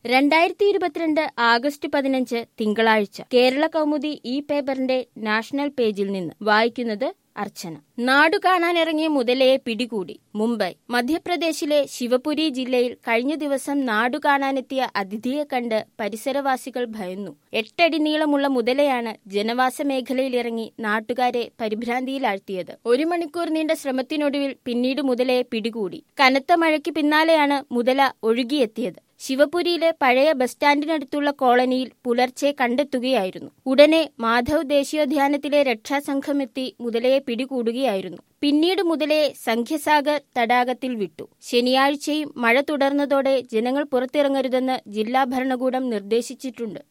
രണ്ടായിരത്തി ഇരുപത്തിരണ്ട് ആഗസ്റ്റ് പതിനഞ്ച് തിങ്കളാഴ്ച കേരള കൗമുദി ഈ പേപ്പറിന്റെ നാഷണൽ പേജിൽ നിന്ന് വായിക്കുന്നത് അർച്ചന നാടു കാണാനിറങ്ങിയ മുതലയെ പിടികൂടി മുംബൈ മധ്യപ്രദേശിലെ ശിവപുരി ജില്ലയിൽ കഴിഞ്ഞ ദിവസം നാടു കാണാനെത്തിയ അതിഥിയെ കണ്ട് പരിസരവാസികൾ ഭയന്നു എട്ടടി നീളമുള്ള മുതലയാണ് ജനവാസ മേഖലയിലിറങ്ങി നാട്ടുകാരെ പരിഭ്രാന്തിയിലാഴ്ത്തിയത് ഒരു മണിക്കൂർ നീണ്ട ശ്രമത്തിനൊടുവിൽ പിന്നീട് മുതലയെ പിടികൂടി കനത്ത മഴയ്ക്ക് പിന്നാലെയാണ് മുതല ഒഴുകിയെത്തിയത് ശിവപുരിയിലെ പഴയ ബസ് സ്റ്റാൻഡിനടുത്തുള്ള കോളനിയിൽ പുലർച്ചെ കണ്ടെത്തുകയായിരുന്നു ഉടനെ മാധവ് ദേശീയോദ്യാനത്തിലെ രക്ഷാസംഘം എത്തി മുതലയെ പിടികൂടുകയായിരുന്നു പിന്നീട് മുതലയെ സംഖ്യസാഗർ തടാകത്തിൽ വിട്ടു ശനിയാഴ്ചയും മഴ തുടർന്നതോടെ ജനങ്ങൾ പുറത്തിറങ്ങരുതെന്ന് ജില്ലാ ഭരണകൂടം നിർദ്ദേശിച്ചിട്ടുണ്ട്